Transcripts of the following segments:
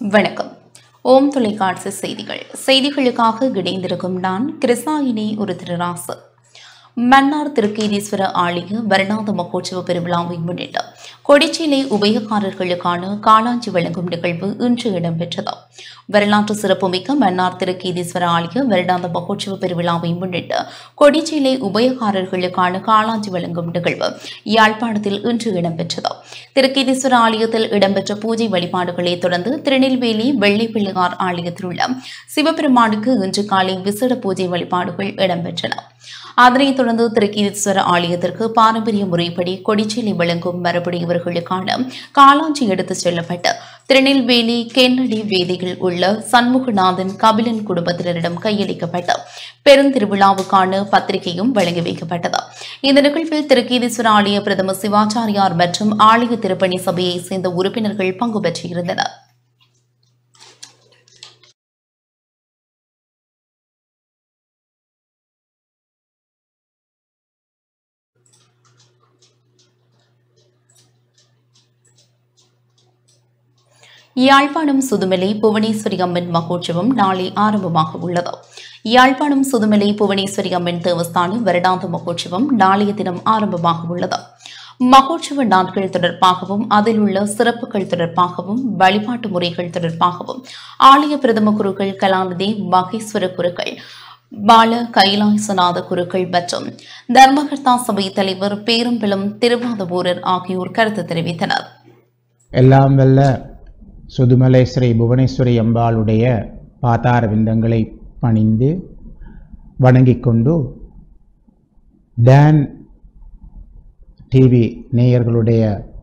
வணக்கம் ஓம் தொலைக்காட்சி செய்திகள் செய்திகளுக்காக இணைந்திருக்கும் நான் கிருஷ்ணாயினி ஒரு திருராசு மன்னார் திருக்கேதீஸ்வர ஆலய வருடாந்த மகோற்சவ பெருவிழாவை முன்னிட்டு கொடிச்சீலை உபயக்காரர்களுக்கான காளாஞ்சி வழங்கும் நிகழ்வு இன்று இடம்பெற்றது வரலாற்று சிறப்புமிக்க மன்னார் திருக்கேதீஸ்வர ஆலய வருடாந்த மகோற்சவ பெருவிழாவை முன்னிட்டு கொடிச்சீலை உபயக்காரர்களுக்கான காளாஞ்சி வழங்கும் நிகழ்வு யாழ்ப்பாணத்தில் இன்று இடம்பெற்றது திருக்கேதீஸ்வர ஆலயத்தில் இடம்பெற்ற பூஜை வழிபாடுகளை தொடர்ந்து திருநெல்வேலி வெள்ளை பிள்ளையார் ஆலயத்தில் உள்ள சிவபெருமானுக்கு இன்று காலை விசேட பூஜை வழிபாடுகள் இடம்பெற்றன அதனைத் தொடர்ந்து திருக்கீதீஸ்வர ஆலயத்திற்கு பாரம்பரிய முறைப்படி கொடிச்சீலை வழங்கும் மரபுடையவர்களுக்கான காளாஞ்சி எடுத்துச் செல்லப்பட்டு திருநெல்வேலி கென்னடி வேதியில் உள்ள சண்முகநாதன் கபிலன் குடும்பத்தினரிடம் கையளிக்கப்பட்டு பெருந்திருவிழாவுக்கான பத்திரிகையும் வழங்கி வைக்கப்பட்டது இந்த நிகழ்வில் திருக்கீதீஸ்வர ஆலய பிரதம சிவாச்சாரியார் மற்றும் ஆலய திருப்பணி சபையைச் சேர்ந்த உறுப்பினர்கள் பங்கு பெற்றிருந்தனர் யாழ்ப்பாணம் சுதுமலை புவனேஸ்வரி அம்மன் மகோற்சவம் நாளை ஆரம்பமாக உள்ளது யாழ்ப்பாணம் சுதுமலை புவனேஸ்வரி அம்மன் தேவஸ்தான வருடாந்த மகோற்சவம் நாளைய தினம் ஆரம்பமாக உள்ளது மகோற்சவ நாட்கள் தொடர்பாகவும் அதில் உள்ள சிறப்புகள் தொடர்பாகவும் வழிபாட்டு முறைகள் தொடர்பாகவும் ஆலய பிரதம குருக்கள் கலாநிதி மகேஸ்வர குருக்கள் பால கைலாசநாத குருக்கள் மற்றும் தர்மகர்த்தா சபை தலைவர் பேரம்பலம் திருவாதபூரர் ஆகியோர் கருத்து தெரிவித்தனர் எல்லாம் வல்ல சுதுமலை ஸ்ரீ புவனேஸ்வரி அம்பாளுடைய பாதார விந்தங்களை பணிந்து வணங்கிக் கொண்டு டான் டிவி நேயர்களுடைய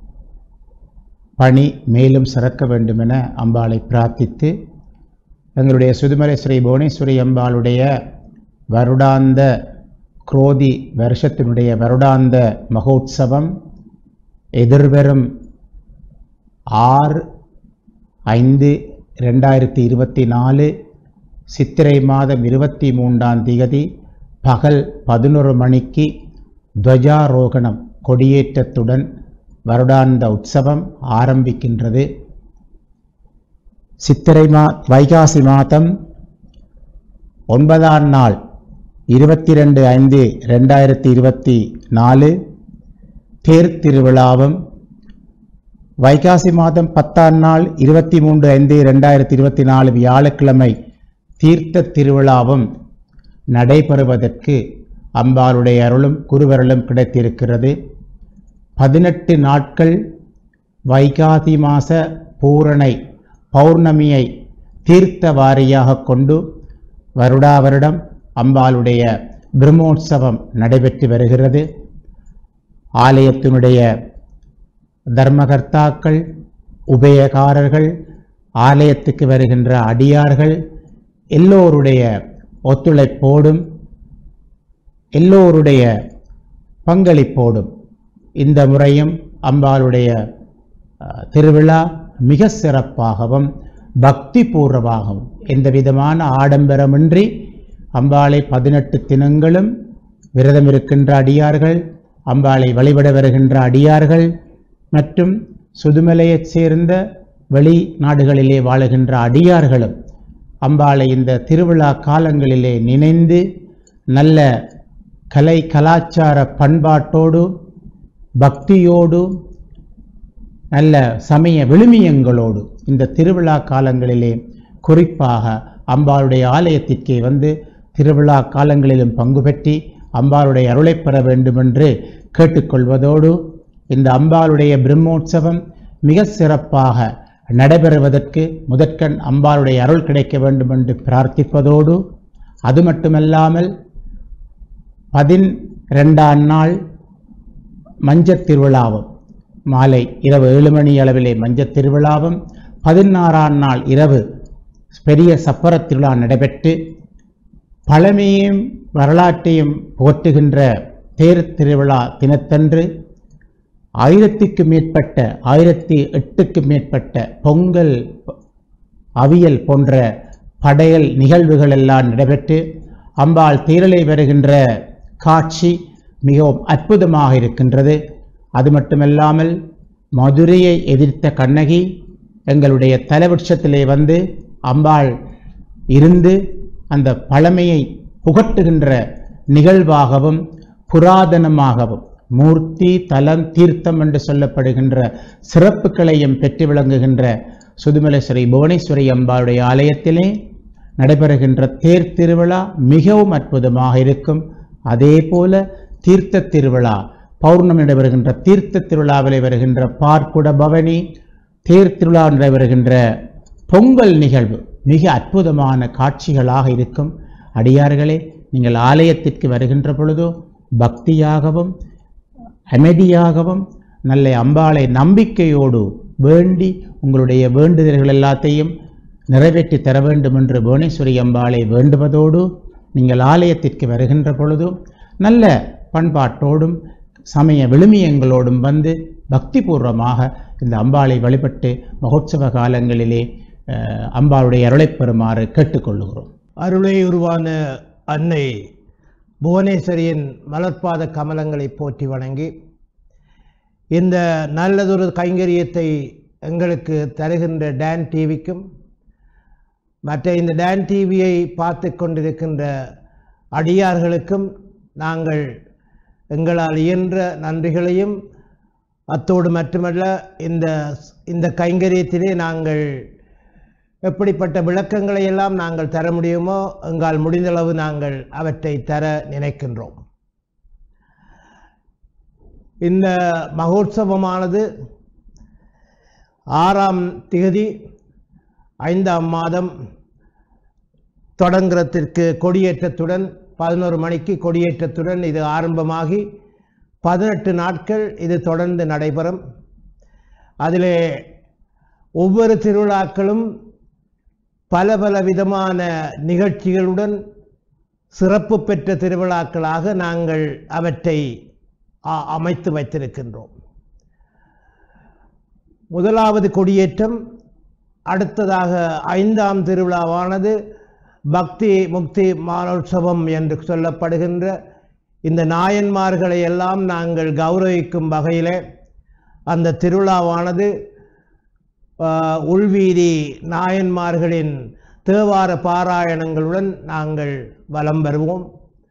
பணி மேலும் சிறக்க வேண்டுமென அம்பாளை பிரார்த்தித்து எங்களுடைய சுதுமலை ஸ்ரீ புவனேஸ்வரி அம்பாளுடைய வருடாந்த குரோதி வருஷத்தினுடைய வருடாந்த மகோத்சவம் எதிர்வரும் ஆறு ஐந்து ரெண்டாயிரத்தி இருபத்தி நாலு சித்திரை மாதம் இருபத்தி மூன்றாம் தேதி பகல் பதினொரு மணிக்கு துவஜாரோகணம் கொடியேற்றத்துடன் வருடாந்த உற்சவம் ஆரம்பிக்கின்றது சித்திரை மா வைகாசி மாதம் ஒன்பதாம் நாள் இருபத்தி ரெண்டு ஐந்து ரெண்டாயிரத்தி இருபத்தி நாலு தேர் திருவிழாவும் வைகாசி மாதம் பத்தாம் நாள் இருபத்தி மூன்று ஐந்து ரெண்டாயிரத்தி இருபத்தி நாலு வியாழக்கிழமை தீர்த்த திருவிழாவும் நடைபெறுவதற்கு அம்பாளுடைய அருளும் குருவருளும் கிடைத்திருக்கிறது பதினெட்டு நாட்கள் வைகாசி மாச பூரணை பௌர்ணமியை தீர்த்த வாரியாக கொண்டு வருடா வருடம் அம்பாளுடைய பிரம்மோற்சவம் நடைபெற்று வருகிறது ஆலயத்தினுடைய தர்மகர்த்தாக்கள் உபயகாரர்கள் ஆலயத்துக்கு வருகின்ற அடியார்கள் எல்லோருடைய ஒத்துழைப்போடும் எல்லோருடைய பங்களிப்போடும் இந்த முறையும் அம்பாளுடைய அஹ், திருவிழா மிக சிறப்பாகவும் பக்தி பூர்வமாகவும் எந்த விதமான ஆடம்பரமின்றி அம்பாளை பதினெட்டு தினங்களும் விரதம் இருக்கின்ற அடியார்கள் அம்பாளை வழிபட வருகின்ற அடியார்கள் மற்றும் சுதுமலையைச் சேர்ந்த வெளிநாடுகளிலே வாழுகின்ற அடியார்களும் அம்பாளை இந்த திருவிழா காலங்களிலே நினைந்து நல்ல கலை கலாச்சார பண்பாட்டோடு பக்தியோடு நல்ல சமய விழுமியங்களோடு இந்த திருவிழா காலங்களிலே குறிப்பாக அம்பாளுடைய ஆலயத்திற்கே வந்து திருவிழா காலங்களிலும் பங்கு பெற்றி அம்பாளுடைய அருளைப் பெற வேண்டுமென்று கேட்டுக்கொள்வதோடு இந்த அம்பாளுடைய பிரம்மோற்சவம் மிக சிறப்பாக நடைபெறுவதற்கு முதற்கண் அம்பாளுடைய அருள் கிடைக்க வேண்டும் என்று பிரார்த்திப்பதோடு அது மட்டுமல்லாமல் பதின்ரெண்டாம் நாள் மஞ்சத் திருவிழாவும் மாலை இரவு ஏழு மணி அளவிலே மஞ்சத் திருவிழாவும் பதினாறாம் நாள் இரவு பெரிய சப்பரத் திருவிழா நடைபெற்று பழமையும் வரலாற்றையும் போற்றுகின்ற தேர் திருவிழா தினத்தன்று ஆயிரத்திற்கு மேற்பட்ட ஆயிரத்தி எட்டுக்கு மேற்பட்ட பொங்கல் அவியல் போன்ற படையல் நிகழ்வுகள் எல்லாம் நடைபெற்று அம்பாள் தேரலை வருகின்ற காட்சி மிகவும் அற்புதமாக இருக்கின்றது அது மட்டுமல்லாமல் மதுரையை எதிர்த்த கண்ணகி எங்களுடைய தலைவட்சத்திலே வந்து அம்பாள் இருந்து அந்த பழமையை புகட்டுகின்ற நிகழ்வாகவும் புராதனமாகவும் மூர்த்தி தலம் தீர்த்தம் என்று சொல்லப்படுகின்ற சிறப்புகளையும் பெற்று விளங்குகின்ற சுதுமலேஸ்வரி புவனேஸ்வரி அம்பாளுடைய ஆலயத்திலே நடைபெறுகின்ற தேர் திருவிழா மிகவும் அற்புதமாக இருக்கும் அதே போல தீர்த்த திருவிழா பௌர்ணமி நடைபெறுகின்ற தீர்த்த திருவிழாவிலே வருகின்ற பார்க்குட பவனி தேர் திருவிழா நடைபெறுகின்ற பொங்கல் நிகழ்வு மிக அற்புதமான காட்சிகளாக இருக்கும் அடியார்களே நீங்கள் ஆலயத்திற்கு வருகின்ற பொழுதோ பக்தியாகவும் அமைதியாகவும் நல்ல அம்பாளை நம்பிக்கையோடு வேண்டி உங்களுடைய வேண்டுதல்கள் எல்லாத்தையும் நிறைவேற்றி தர வேண்டும் என்று புவனேஸ்வரி அம்பாளை வேண்டுவதோடு நீங்கள் ஆலயத்திற்கு வருகின்ற பொழுது நல்ல பண்பாட்டோடும் சமய விழுமியங்களோடும் வந்து பக்திபூர்வமாக இந்த அம்பாளை வழிபட்டு மகோத்சவ காலங்களிலே அஹ், அம்பாளுடைய அருளைப் பெறுமாறு கேட்டுக்கொள்ளுகிறோம் அருளை உருவான அன்னை புவனேஸ்வரியின் மலர்பாத கமலங்களை போற்றி வணங்கி இந்த நல்லதொரு கைங்கரியத்தை எங்களுக்கு தருகின்ற டான் டிவிக்கும் மற்ற இந்த டான் டிவியை பார்த்து கொண்டிருக்கின்ற அடியார்களுக்கும் நாங்கள் எங்களால் இயன்ற நன்றிகளையும் அத்தோடு மட்டுமல்ல இந்த இந்த கைங்கரியத்திலே நாங்கள் எப்படிப்பட்ட விளக்கங்களை எல்லாம் நாங்கள் தர முடியுமோ எங்கால் முடிந்தளவு நாங்கள் அவற்றை தர நினைக்கின்றோம் இந்த மகோத்சவமானது ஆறாம் திகதி ஐந்தாம் மாதம் தொடங்குறதற்கு கொடியேற்றத்துடன் பதினோரு மணிக்கு கொடியேற்றத்துடன் இது ஆரம்பமாகி பதினெட்டு நாட்கள் இது தொடர்ந்து நடைபெறும் அதிலே ஒவ்வொரு திருவிழாக்களும் பல பல விதமான நிகழ்ச்சிகளுடன் சிறப்பு பெற்ற திருவிழாக்களாக நாங்கள் அவற்றை அ- அமைத்து வைத்திருக்கின்றோம் முதலாவது கொடியேற்றம் அடுத்ததாக ஐந்தாம் திருவிழாவானது பக்தி முக்தி மானோற்சவம் என்று சொல்லப்படுகின்ற இந்த நாயன்மார்களை எல்லாம் நாங்கள் கௌரவிக்கும் வகையிலே அந்த திருவிழாவானது ஆஹ், உள்வீதி நாயன்மார்களின் தேவார பாராயணங்களுடன் நாங்கள் வலம் வருவோம்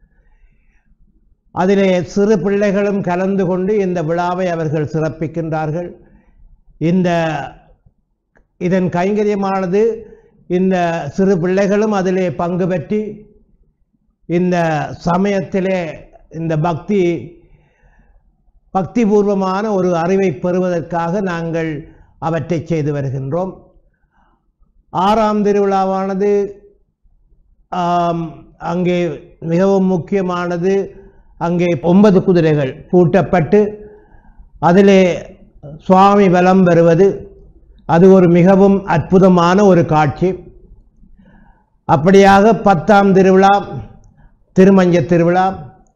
அதிலே சிறு பிள்ளைகளும் கலந்து கொண்டு இந்த விழாவை அவர்கள் சிறப்பிக்கின்றார்கள் இந்த இதன் கைங்கரியமானது இந்த சிறு பிள்ளைகளும் அதிலே பங்கு பெற்றி இந்த சமயத்திலே இந்த பக்தி பக்திபூர்வமான ஒரு அறிவை பெறுவதற்காக நாங்கள் அவற்றை செய்து வருகின்றோம் ஆறாம் திருவிழாவானது ஆம், அங்கே மிகவும் முக்கியமானது அங்கே ஒன்பது குதிரைகள் பூட்டப்பட்டு அதிலே சுவாமி வலம் வருவது அது ஒரு மிகவும் அற்புதமான ஒரு காட்சி அப்படியாக பத்தாம் திருவிழா திருமஞ்ச திருவிழா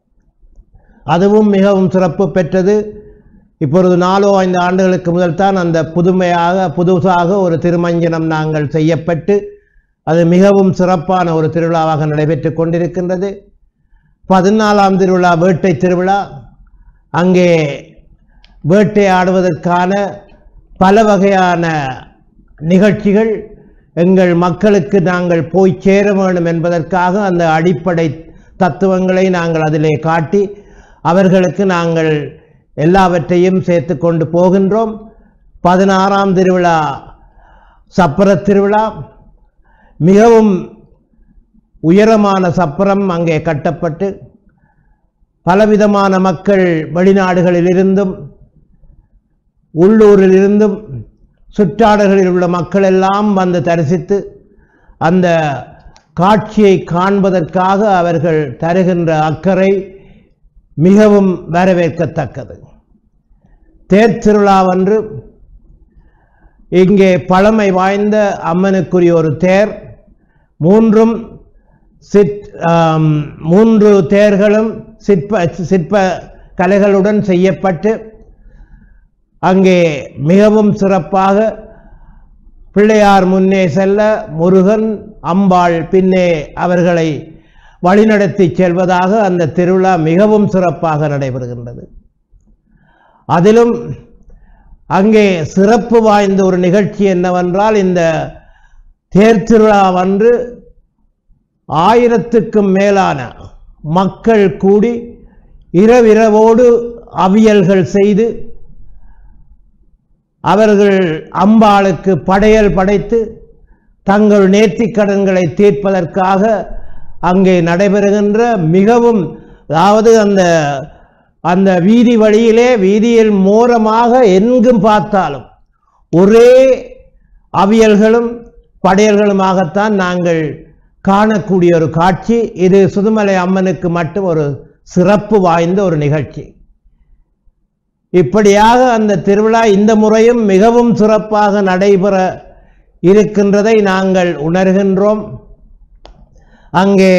அதுவும் மிகவும் சிறப்பு பெற்றது இப்பொழுது நாலோ ஐந்து ஆண்டுகளுக்கு முதல் தான் அந்த புதுமையாக புதுசாக ஒரு திருமஞ்சனம் நாங்கள் செய்யப்பட்டு அது மிகவும் சிறப்பான ஒரு திருவிழாவாக நடைபெற்று கொண்டிருக்கின்றது பதினாலாம் திருவிழா வேட்டை திருவிழா அங்கே வேட்டையாடுவதற்கான பல வகையான நிகழ்ச்சிகள் எங்கள் மக்களுக்கு நாங்கள் போய் சேர வேண்டும் என்பதற்காக அந்த அடிப்படை தத்துவங்களை நாங்கள் அதிலே காட்டி அவர்களுக்கு நாங்கள் எல்லாவற்றையும் சேர்த்து கொண்டு போகின்றோம் பதினாறாம் திருவிழா சப்பர திருவிழா மிகவும் உயரமான சப்பரம் அங்கே கட்டப்பட்டு பலவிதமான மக்கள் வெளிநாடுகளிலிருந்தும் உள்ளூரிலிருந்தும் சுற்றாடல்களில் உள்ள மக்கள் எல்லாம் வந்து தரிசித்து அந்த காட்சியை காண்பதற்காக அவர்கள் தருகின்ற அக்கறை மிகவும் வரவேற்கத்தக்கது தேர் திருவிழாவன்று இங்கே பழமை வாய்ந்த அம்மனுக்குரிய ஒரு தேர் மூன்றும் சிற் ஆம், மூன்று தேர்களும் சிற்ப சிற்ப கலைகளுடன் செய்யப்பட்டு அங்கே மிகவும் சிறப்பாக பிள்ளையார் முன்னே செல்ல முருகன் அம்பாள் பின்னே அவர்களை வழிநடத்தி செல்வதாக அந்த திருவிழா மிகவும் சிறப்பாக நடைபெறுகின்றது அதிலும் அங்கே சிறப்பு வாய்ந்த ஒரு நிகழ்ச்சி என்னவென்றால் இந்த தேர் திருவிழாவன்று ஆயிரத்துக்கும் மேலான மக்கள் கூடி இரவிரவோடு அவியல்கள் செய்து அவர்கள் அம்பாளுக்கு படையல் படைத்து தங்கள் நேர்த்திக் கடன்களை தீர்ப்பதற்காக அங்கே நடைபெறுகின்ற மிகவும் அதாவது அந்த அந்த வீதி வழியிலே வீதியில் மோரமாக எங்கும் பார்த்தாலும் ஒரே அவியல்களும் படையல்களுமாகத்தான் நாங்கள் காணக்கூடிய ஒரு காட்சி இது சுதுமலை அம்மனுக்கு மட்டும் ஒரு சிறப்பு வாய்ந்த ஒரு நிகழ்ச்சி இப்படியாக அந்த திருவிழா இந்த முறையும் மிகவும் சிறப்பாக நடைபெற இருக்கின்றதை நாங்கள் உணர்கின்றோம் அங்கே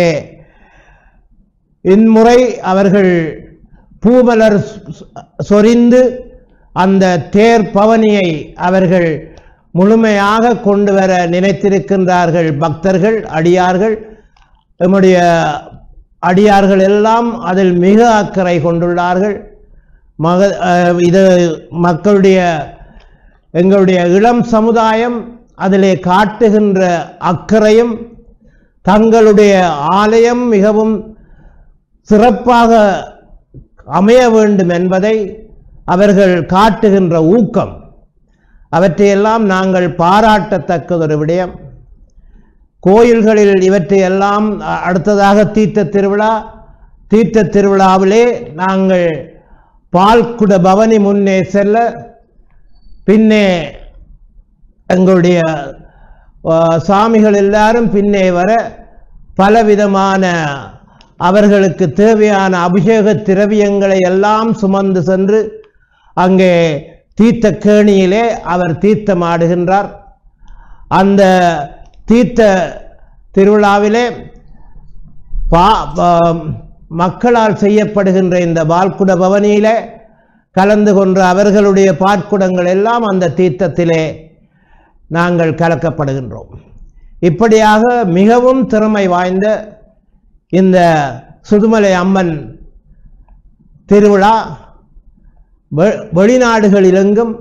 இம்முறை அவர்கள் பூமலர் சொ- சொரிந்து அந்த தேர் பவனியை அவர்கள் முழுமையாக கொண்டு வர நினைத்திருக்கின்றார்கள் பக்தர்கள் அடியார்கள் நம்முடைய அடியார்கள் எல்லாம் அதில் மிக அக்கறை கொண்டுள்ளார்கள் மக அஹ், இது மக்களுடைய எங்களுடைய இளம் சமுதாயம் அதிலே காட்டுகின்ற அக்கறையும் தங்களுடைய ஆலயம் மிகவும் சிறப்பாக அமைய வேண்டும் என்பதை அவர்கள் காட்டுகின்ற ஊக்கம் அவற்றையெல்லாம் நாங்கள் பாராட்டத்தக்கதொரு விடயம் கோயில்களில் இவற்றையெல்லாம் அ- அடுத்ததாக தீர்த்த திருவிழா தீர்த்த திருவிழாவிலே நாங்கள் பால்குட பவனி முன்னே செல்ல பின்னே எங்களுடைய ஆ, சாமிகள் எல்லாரும் பின்னே வர பலவிதமான அவர்களுக்கு தேவையான அபிஷேக திரவியங்களை எல்லாம் சுமந்து சென்று அங்கே தீர்த்த கேணியிலே அவர் தீர்த்தமாடுகின்றார் அந்த தீர்த்த திருவிழாவிலே பா பா- மக்களால் செய்யப்படுகின்ற இந்த பால்குட பவனியிலே கலந்து கொன்ற அவர்களுடைய பாற்குடங்கள் எல்லாம் அந்த தீர்த்தத்திலே நாங்கள் கலக்கப்படுகின்றோம் இப்படியாக மிகவும் திறமை வாய்ந்த இந்த சுதுமலை அம்மன் திருவிழா வெ- வெளிநாடுகளிலெங்கும்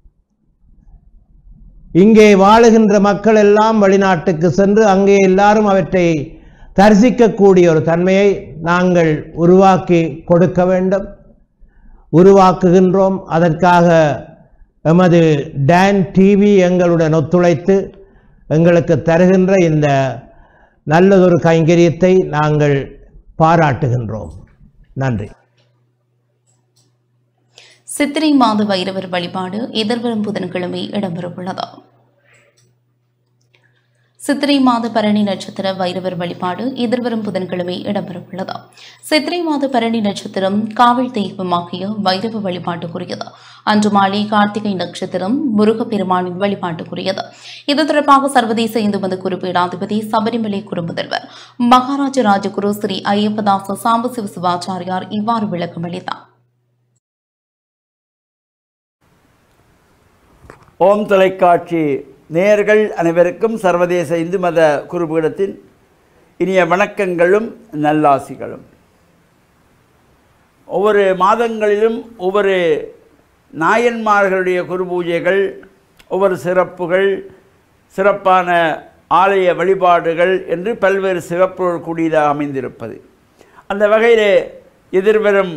இங்கே வாழுகின்ற மக்கள் எல்லாம் வெளிநாட்டுக்கு சென்று அங்கே எல்லாரும் அவற்றை தரிசிக்கக்கூடிய ஒரு தன்மையை நாங்கள் உருவாக்கி கொடுக்க வேண்டும் உருவாக்குகின்றோம் அதற்காக எமது டான் டிவி எங்களுடன் ஒத்துழைத்து எங்களுக்கு தருகின்ற இந்த நல்லதொரு கைங்கரியத்தை நாங்கள் பாராட்டுகின்றோம் நன்றி சித்திரை மாத வைரவர் வழிபாடு எதிர்வரும் புதன்கிழமை இடம்பெறவுள்ளது சித்திரை மாத பரணி நட்சத்திர வைரவர் வழிபாடு எதிர்வரும் புதன்கிழமை இடம்பெறவுள்ளது சித்திரை மாத பரணி நட்சத்திரம் காவல் தெய்வமாகிய வைரவ வழிபாட்டுக்குரியது அன்று மாலை கார்த்திகை நட்சத்திரம் முருகப்பெருமானின் வழிபாட்டுக்குரியது இது தொடர்பாக சர்வதேச இந்து மத குறிப்பீடாதிபதி சபரிமலை குறுமுதல்வர் மகாராஜ ராஜகுரு ஸ்ரீ ஐயப்பதாச சாம்பசிவ சிவாச்சாரியார் இவ்வாறு விளக்கம் அளித்தார் ஓம் தொலைக்காட்சி நேயர்கள் அனைவருக்கும் சர்வதேச இந்து மத குருபீடத்தின் இனிய வணக்கங்களும் நல்லாசிகளும் ஒவ்வொரு மாதங்களிலும் ஒவ்வொரு நாயன்மார்களுடைய குரு பூஜைகள் ஒவ்வொரு சிறப்புகள் சிறப்பான ஆலய வழிபாடுகள் என்று பல்வேறு சிறப்புகள் கூடியதாக அமைந்திருப்பது அந்த வகையிலே எதிர்வரும்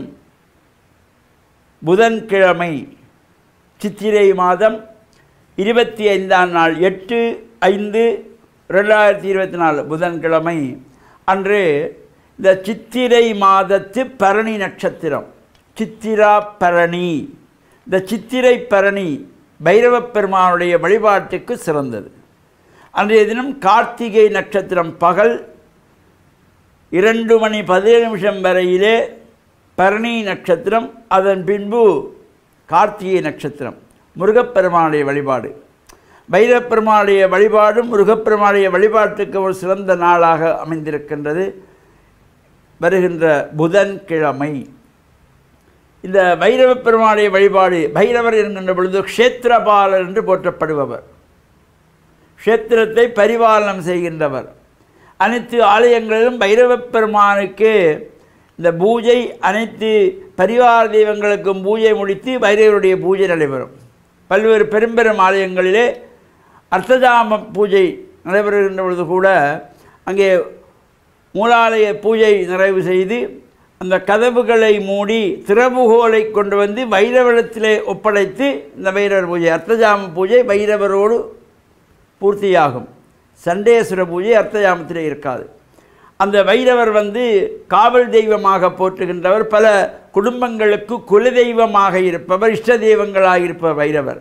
புதன்கிழமை சித்திரை மாதம் இருபத்தி ஐந்தாம் நாள் எட்டு ஐந்து ரெண்டாயிரத்தி இருபத்தி நாலு புதன்கிழமை அன்று இந்த சித்திரை மாதத்து பரணி நட்சத்திரம் சித்திரா பரணி இந்த சித்திரை பரணி பைரவப் பெருமானுடைய வழிபாட்டுக்கு சிறந்தது அன்றைய தினம் கார்த்திகை நட்சத்திரம் பகல் இரண்டு மணி பதினேழு நிமிஷம் வரையிலே பரணி நட்சத்திரம் அதன் பின்பு கார்த்திகை நட்சத்திரம் முருகப்பெருமானுடைய வழிபாடு பைரவப்பெருமானுடைய வழிபாடும் முருகப்பெருமானுடைய வழிபாட்டுக்கு ஒரு சிறந்த நாளாக அமைந்திருக்கின்றது வருகின்ற புதன்கிழமை இந்த பைரவப் பெருமானுடைய வழிபாடு பைரவர் என்கின்ற பொழுது க்ஷேத்திரபாலர் என்று போற்றப்படுபவர் க்ஷேத்திரத்தை பரிபாலனம் செய்கின்றவர் அனைத்து ஆலயங்களிலும் பைரவப் பெருமானுக்கு இந்த பூஜை அனைத்து பரிவார தெய்வங்களுக்கும் பூஜை முடித்து பைரவருடைய பூஜை நடைபெறும் பல்வேறு பெரும்பெரும் ஆலயங்களிலே அர்த்தஜாம பூஜை நடைபெறுகின்ற பொழுது கூட அங்கே மூலாலய பூஜை நிறைவு செய்து அந்த கதவுகளை மூடி திறவுகோலை கொண்டு வந்து வைரவரத்திலே ஒப்படைத்து இந்த வைரவர் பூஜை அர்த்தஜாம பூஜை வைரவரோடு பூர்த்தியாகும் சண்டேஸ்வர பூஜை அர்த்தஜாமத்திலே இருக்காது அந்த வைரவர் வந்து காவல் தெய்வமாக போற்றுகின்றவர் பல குடும்பங்களுக்கு குலதெய்வமாக இருப்பவர் இஷ்ட தெய்வங்களாக இருப்பவர் வைரவர்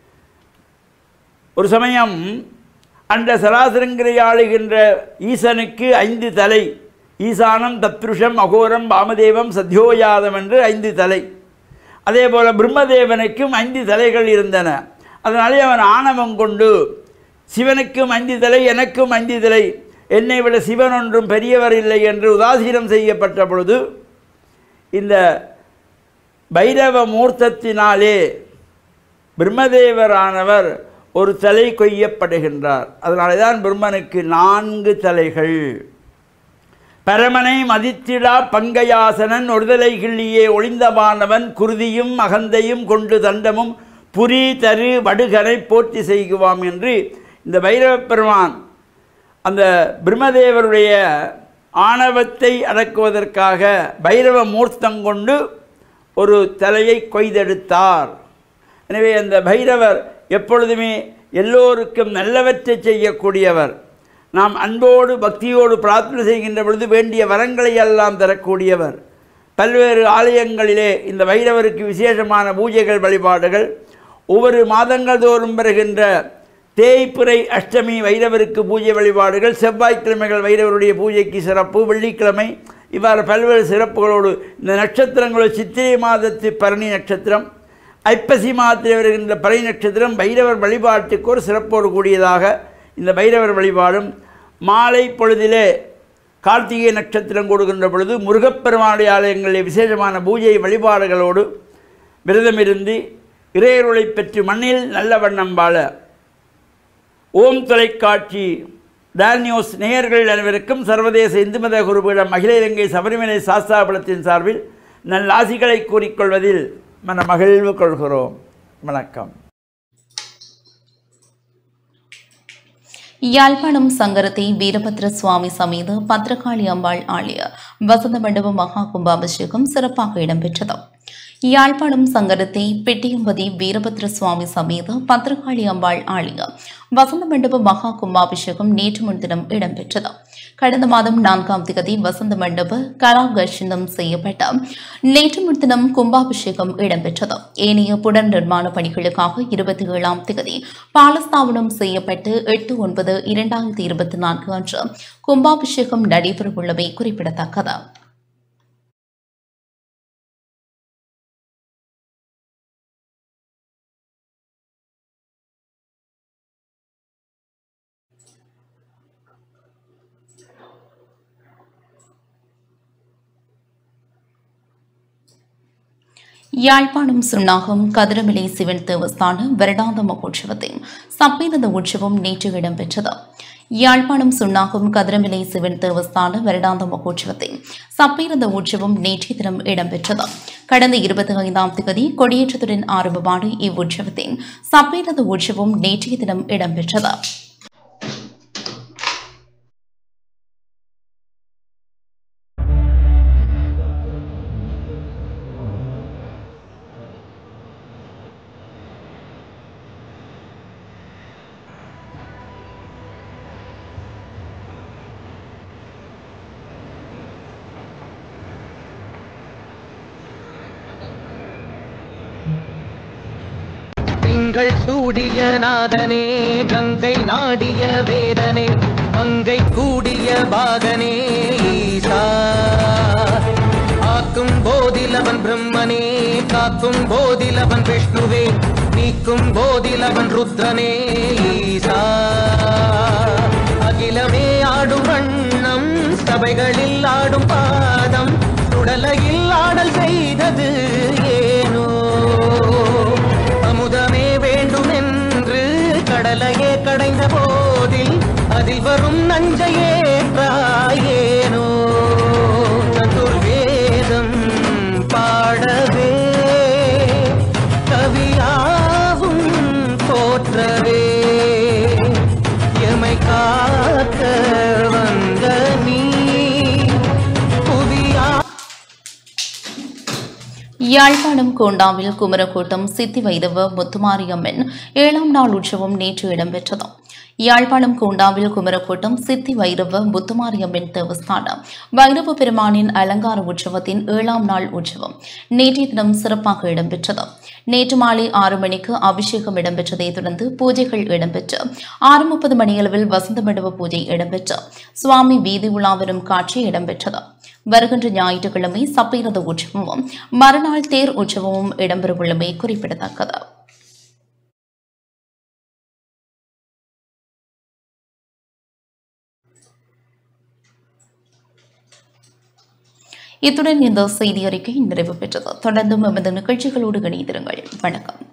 ஒரு சமயம் அந்த சராசரங்கிரை ஆளுகின்ற ஈசனுக்கு ஐந்து தலை ஈசானம் தத்ருஷம் அகோரம் வாமதேவம் சத்யோயாதம் என்று ஐந்து தலை அதே போல் பிரம்மதேவனுக்கும் ஐந்து தலைகள் இருந்தன அதனாலே அவன் ஆணவம் கொண்டு சிவனுக்கும் ஐந்து தலை எனக்கும் ஐந்து தலை என்னை விட சிவன் ஒன்றும் பெரியவர் இல்லை என்று உதாசீனம் செய்யப்பட்ட பொழுது இந்த பைரவ மூர்த்தத்தினாலே பிரம்மதேவரானவர் ஒரு தலை கொய்யப்படுகின்றார் அதனாலே தான் பிரம்மனுக்கு நான்கு தலைகள் பரமனை மதித்திடா பங்கையாசனன் ஒருதலை கிள்ளியே ஒளிந்தவானவன் குருதியும் அகந்தையும் கொண்டு தண்டமும் புரி தரு வடுகனை போற்றி செய்குவாம் என்று இந்த பைரவப் பெருமான் அந்த பிரம்மதேவருடைய ஆணவத்தை அடக்குவதற்காக பைரவ மூர்த்தம் கொண்டு ஒரு தலையை கொய்தெடுத்தார் எனவே அந்த பைரவர் எப்பொழுதுமே எல்லோருக்கும் நல்லவற்றை செய்யக்கூடியவர் நாம் அன்போடு பக்தியோடு பிரார்த்தனை செய்கின்ற பொழுது வேண்டிய வரங்களை எல்லாம் தரக்கூடியவர் பல்வேறு ஆலயங்களிலே இந்த வைரவருக்கு விசேஷமான பூஜைகள் வழிபாடுகள் ஒவ்வொரு மாதங்கள் தோறும் வருகின்ற தேய்பிறை அஷ்டமி வைரவருக்கு பூஜை வழிபாடுகள் செவ்வாய்க்கிழமைகள் வைரவருடைய பூஜைக்கு சிறப்பு வெள்ளிக்கிழமை இவ்வாறு பல்வேறு சிறப்புகளோடு இந்த நட்சத்திரங்களோடு சித்திரை மாதத்து பரணி நட்சத்திரம் ஐப்பசி மாதத்தில் வருகின்ற பறை நட்சத்திரம் பைரவர் வழிபாட்டுக்கு ஒரு சிறப்போடு கூடியதாக இந்த பைரவர் வழிபாடும் மாலை பொழுதிலே கார்த்திகை நட்சத்திரம் கொடுக்கின்ற பொழுது முருகப்பெருமானுடைய ஆலயங்களில் விசேஷமான பூஜை வழிபாடுகளோடு விரதமிருந்து இறையருளை பெற்று மண்ணில் நல்ல வண்ணம் வாழ ஓம் தொலைக்காட்சி டான் நியூஸ் நேயர்கள் அனைவருக்கும் சர்வதேச இந்து மத குருபீடம் அகில இலங்கை சபரிமலை சாஸ்தாபலத்தின் சார்பில் நல்லாசிகளை கூறிக்கொள்வதில் மன மகிழ்வு கொள்கிறோம் வணக்கம் யாழ்ப்பாணம் சங்கரத்தை வீரபத்ர சுவாமி சமேத பத்ரகாளி அம்பாள் ஆலய வசந்த மண்டப மகா கும்பாபிஷேகம் சிறப்பாக இடம்பெற்றது யாழ்ப்பாணம் சங்கரத்தை பெட்டியம்பதி வீரபத்ர சுவாமி சமேத பத்ரகாளி அம்பாள் ஆலய வசந்த மண்டப மகா கும்பாபிஷேகம் நேற்று முன்தினம் இடம்பெற்றது கடந்த மாதம் நான்காம் திகதி வசந்த மண்டப கலாகர்ஷனம் செய்யப்பட்ட நேற்று முன்தினம் கும்பாபிஷேகம் இடம்பெற்றது ஏனைய புனர் நிர்மாண பணிகளுக்காக இருபத்தி ஏழாம் திகதி பாலஸ்தாபனம் செய்யப்பட்டு எட்டு ஒன்பது இரண்டாயிரத்தி இருபத்தி நான்கு அன்று கும்பாபிஷேகம் நடைபெறவுள்ளமை குறிப்பிடத்தக்கது யாழ்ப்பாணம் சுண்ணாகம் கதிரமலை சிவன் தேவஸ்தான வருடாந்த மகோற்சவத்தின் சப்பேதந்த உற்சவம் நேற்று இடம்பெற்றது யாழ்ப்பாணம் சுண்ணாகம் கதிரமலை சிவன் தேவஸ்தான வருடாந்த மகோற்சவத்தின் சப்பேரந்த உற்சவம் நேற்றைய தினம் இடம்பெற்றது கடந்த இருபத்தி ஐந்தாம் தேதி கொடியேற்றத்துடன் ஆரம்பமான இவ்வுற்சவத்தின் சப்பேரந்த உற்சவம் நேற்றைய தினம் இடம்பெற்றது திங்கள் சூடிய நாதனே கங்கை நாடிய வேதனே மங்கை கூடிய பாகனே ஈசா ஆக்கும் போதிலவன் பிரம்மனே காக்கும் போதிலவன் விஷ்ணுவே நீக்கும் போதிலவன் ருத்ரனே ஈசா அகிலமே ஆடும் வண்ணம் சபைகளில் ஆடும் பாதம் சுடலையில் ஆடல் செய்தது ஏனோ அமுதமே வேண்டும் என்று கடலையே கடைந்த போதில் அதில் வரும் நஞ்சையே ஏனோ சதுர்வேதம் பாடவே கவியாவும் யாழ்ப்பாணம் கோண்டாவில் குமரக்கூட்டம் சித்தி வைரவ முத்துமாரியம்மன் ஏழாம் நாள் உற்சவம் நேற்று இடம்பெற்றது யாழ்ப்பாணம் கோண்டாவில் குமரக்கூட்டம் சித்தி வைரவ முத்துமாரியம்மன் தேவஸ்தானம் வைரவ பெருமானின் அலங்கார உற்சவத்தின் ஏழாம் நாள் உற்சவம் நேற்றைய தினம் சிறப்பாக இடம்பெற்றது நேற்று மாலை ஆறு மணிக்கு அபிஷேகம் இடம்பெற்றதை தொடர்ந்து பூஜைகள் இடம்பெற்று ஆறு முப்பது மணியளவில் வசந்த மண்டப பூஜை இடம்பெற்று சுவாமி வீதி உலா வரும் காட்சி இடம்பெற்றது வருகின்ற ஞாயிற்றுக்கிழமை சப்பைரத உற்சவமும் மறுநாள் தேர் உற்சவமும் இடம்பெறவுள்ளமை குறிப்பிடத்தக்கது இத்துடன் இந்த செய்தி அறிக்கை நிறைவு பெற்றது தொடர்ந்தும் எமது நிகழ்ச்சிகளோடு இணைந்திருங்கள் வணக்கம்